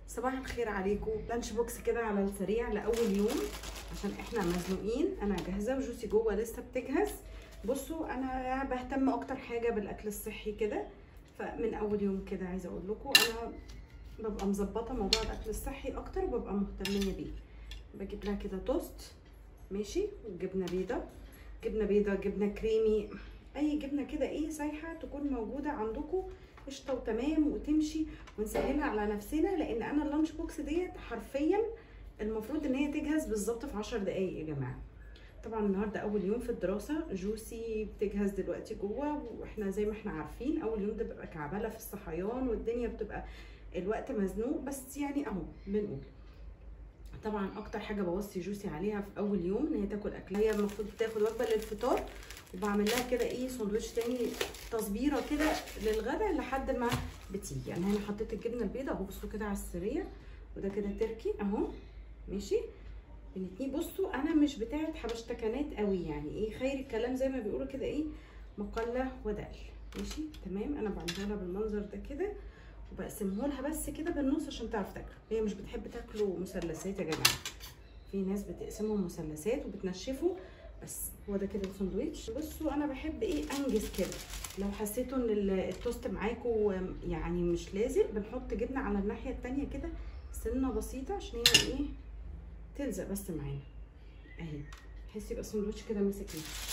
صباح الخير عليكم لانش بوكس كده على السريع لاول يوم عشان احنا مزنوقين انا جاهزه وجوسي جوه لسه بتجهز بصوا انا بهتم اكتر حاجه بالاكل الصحي كده فمن اول يوم كده عايزه اقول لكم انا ببقى مظبطه موضوع الاكل الصحي اكتر وببقى مهتميه بيه بجيب لها كده توست ماشي وجبنه بيضه جبنه بيضه جبنه كريمي اي جبنه كده ايه سايحه تكون موجوده عندكم قشطه وتمام وتمشي ونسهلها على نفسنا لان انا اللانش بوكس ديت حرفيا المفروض ان هي تجهز بالظبط في 10 دقايق يا جماعه طبعا النهارده اول يوم في الدراسه جوسي بتجهز دلوقتي جوه واحنا زي ما احنا عارفين اول يوم ده بيبقى كعبله في الصحيان والدنيا بتبقى الوقت مزنوق بس يعني اهو بنقول طبعا اكتر حاجه بوصي جوسي عليها في اول يوم ان هي تاكل اكل هي المفروض تاخد وجبه للفطار وبعمل لها كده ايه ساندوتش تاني تصبيره كده للغدا لحد ما بتيجي يعني هنا حطيت الجبنه البيضاء اهو بصوا كده على السريه وده كده تركي اهو ماشي بنتنيه بصوا انا مش بتاعه حبشتكنات قوي يعني ايه خير الكلام زي ما بيقولوا كده ايه مقله ودل ماشي تمام انا بعملها لها بالمنظر ده كده وبقسمه لها بس كده بالنص عشان تعرف تاكل هي مش بتحب تاكلوا مثلثات يا جماعه في ناس بتقسمهم مثلثات وبتنشفوا بس هو ده كده الساندوتش بصوا انا بحب ايه انجز كده لو حسيتوا ان التوست معاكم يعني مش لازق بنحط جبنه على الناحيه التانية كده سنه بسيطه عشان هي ايه تلزق بس معانا اهي تحسي يبقى الساندوتش كده ماسك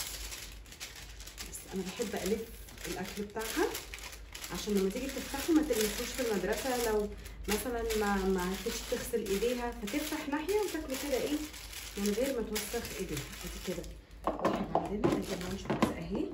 بس انا بحب الف الاكل بتاعها عشان لما تيجي تفتحه ما تلمسوش في المدرسه لو مثلا ما ما عرفتش تغسل ايديها فتفتح ناحيه وتاكلوا كده ايه من غير ما توسخ ايديها ادي كده واحد عندنا ادي اللانش بوكس اهي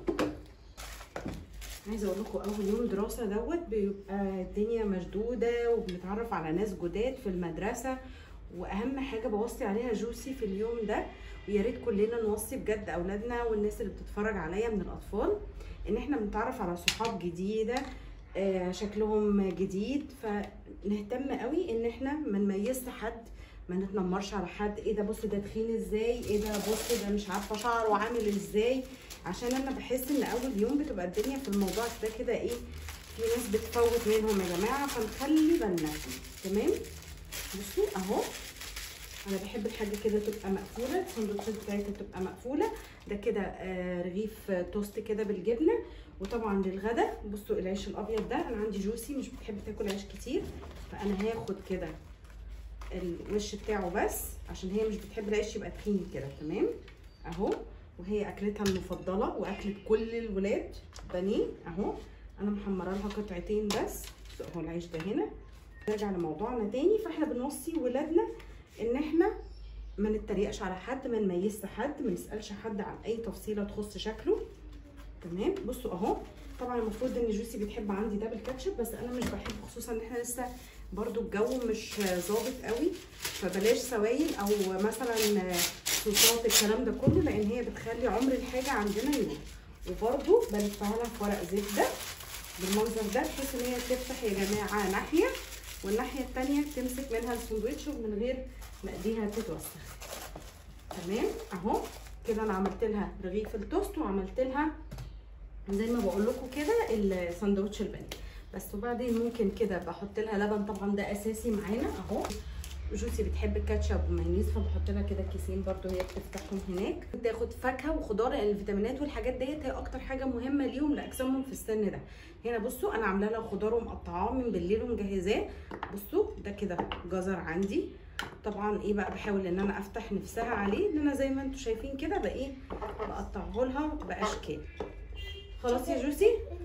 عايزه اقول لكم اول يوم دراسه دوت بيبقى الدنيا مشدوده وبنتعرف على ناس جداد في المدرسه واهم حاجه بوصي عليها جوسي في اليوم ده ويا ريت كلنا نوصي بجد اولادنا والناس اللي بتتفرج عليا من الاطفال ان احنا بنتعرف على صحاب جديده آه شكلهم جديد فنهتم قوي ان احنا ما نميزش حد ما نتنمرش على حد ايه ده بص ده تخين ازاي ايه ده بص ده مش عارفه شعره عامل ازاي عشان انا بحس ان اول يوم بتبقى الدنيا في الموضوع ده كده ايه في ناس بتفوت منهم يا جماعه فنخلي بالنا تمام بصوا اهو انا بحب الحاجه كده تبقى مقفوله السندوتشات بتاعتها تبقى مقفوله ده كده آه رغيف توست كده بالجبنه وطبعا للغدا بصوا العيش الابيض ده انا عندي جوسي مش بتحب تاكل عيش كتير فانا هاخد كده الوش بتاعه بس عشان هي مش بتحب العيش يبقى تخين كده تمام اهو وهي اكلتها المفضله واكله كل الولاد بانيه اهو انا محمره لها قطعتين بس اهو العيش ده هنا نرجع لموضوعنا تاني فاحنا بنوصي ولادنا ان احنا ما نتريقش على حد ما نميزش حد ما نسالش حد عن اي تفصيله تخص شكله تمام بصوا اهو طبعا المفروض ان جوسي بتحب عندي ده بالكاتشب بس انا مش بحب خصوصا ان احنا لسه برضو الجو مش ظابط قوي فبلاش سوائل او مثلا صوصات الكلام ده كله لان هي بتخلي عمر الحاجه عندنا يروح وبرضو بلفها لها في ورق زبده بالمنظر ده بحيث ان هي تفتح يا جماعه ناحيه والناحيه الثانيه تمسك منها الساندوتش ومن غير ما ايديها تتوسخ تمام اهو كده انا عملت لها رغيف التوست وعملت لها زي ما بقول لكم كده الساندوتش البني بس وبعدين ممكن كده بحط لها لبن طبعا ده اساسي معانا اهو جوسي بتحب الكاتشب ومايونيز فبحط لها كده كيسين برده هي بتفتحهم هناك تاخد فاكهه وخضار لان الفيتامينات والحاجات ديت هي اكتر حاجه مهمه ليهم لاجسامهم في السن ده هنا بصوا انا عامله لها خضار ومقطعاه من بالليل ومجهزاه بصوا ده كده جزر عندي طبعا ايه بقى بحاول ان انا افتح نفسها عليه ان انا زي ما انتم شايفين كده بقى ايه بقطعه لها باشكال خلاص يا جوسي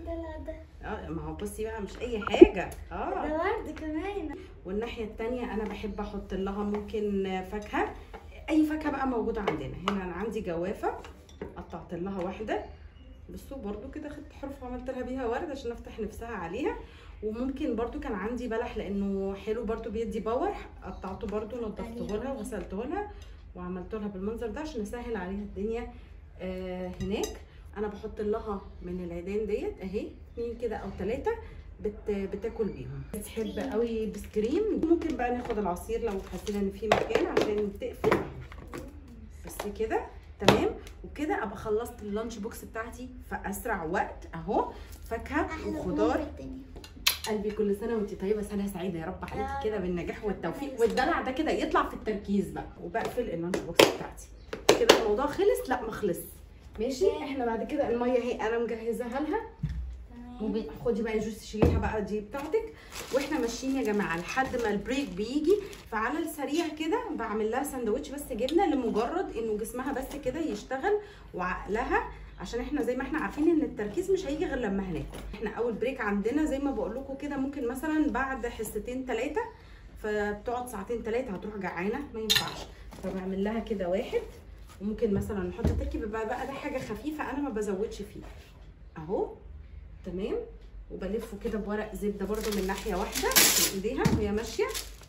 اه ما هو بصي بقى مش اي حاجه اه ده ورد كمان والناحيه التانية انا بحب احط لها ممكن فاكهه اي فاكهه بقى موجوده عندنا هنا انا عندي جوافه قطعت لها واحده بصوا برضو كده خدت حرف وعملت لها بيها ورد عشان افتح نفسها عليها وممكن برضو كان عندي بلح لانه حلو برضو بيدي باور قطعته برضو نضفته لها وغسلته لها وعملت لها بالمنظر ده عشان اسهل عليها الدنيا آه هناك انا بحط لها من العيدان ديت اهي اتنين كده او ثلاثه بت... بتاكل بيهم بتحب قوي بسكريم ممكن بقى ناخد العصير لو حسينا ان في مكان عشان تقفل بس كده تمام وكده ابقى خلصت اللانش بوكس بتاعتي في اسرع وقت اهو فاكهه وخضار قلبي كل سنه وانت طيبه سنه سعيده يا رب عليكي كده بالنجاح والتوفيق والدلع ده كده يطلع في التركيز بقى وبقفل اللانش بوكس بتاعتي كده الموضوع خلص لا ما خلص ماشي احنا بعد كده الميه اهي انا مجهزاها لها وب- خدي بقى يا جوسي شيليها بقى دي بتاعتك واحنا ماشيين يا جماعه لحد ما البريك بيجي فعلى السريع كده بعمل لها سندوتش بس جبنه لمجرد انه جسمها بس كده يشتغل وعقلها عشان احنا زي ما احنا عارفين ان التركيز مش هيجي غير لما هناكل احنا اول بريك عندنا زي ما بقول لكم كده ممكن مثلا بعد حصتين ثلاثه فبتقعد ساعتين ثلاثه هتروح جعانه ما ينفعش فبعمل لها كده واحد وممكن مثلا نحط تركي بيبقى بقى ده حاجه خفيفه انا ما بزودش فيه اهو تمام وبلفه كده بورق زبده برده من ناحيه واحده في ايديها وهي ماشيه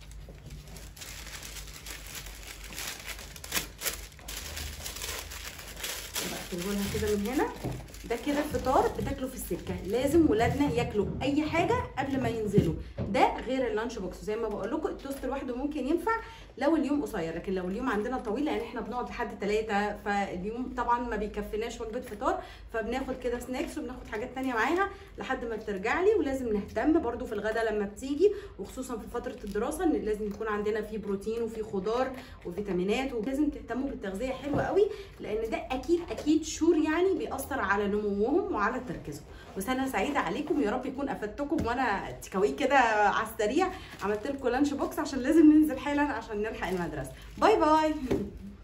بقفله لها كده من هنا ده كده فطار بتاكله في السكه لازم ولادنا ياكلوا اي حاجه قبل ما ينزلوا ده غير اللانش بوكس زي ما بقول لكم التوست لوحده ممكن ينفع لو اليوم قصير لكن لو اليوم عندنا طويل لان احنا بنقعد لحد ثلاثة فاليوم طبعا ما بيكفيناش وجبه فطار فبناخد كده سناكس وبناخد حاجات تانية معاها لحد ما بترجع لي ولازم نهتم برده في الغداء لما بتيجي وخصوصا في فتره الدراسه ان لازم يكون عندنا فيه بروتين وفيه خضار وفيتامينات ولازم تهتموا بالتغذيه حلوه قوي لان ده اكيد اكيد شور يعني بيأثر على نموهم وعلى تركيزهم وسنه سعيده عليكم يا رب يكون افدتكم وانا تكاوي كده على السريع عملت لكم لانش بوكس عشان لازم ننزل حالا عشان نلحق المدرسه باي باي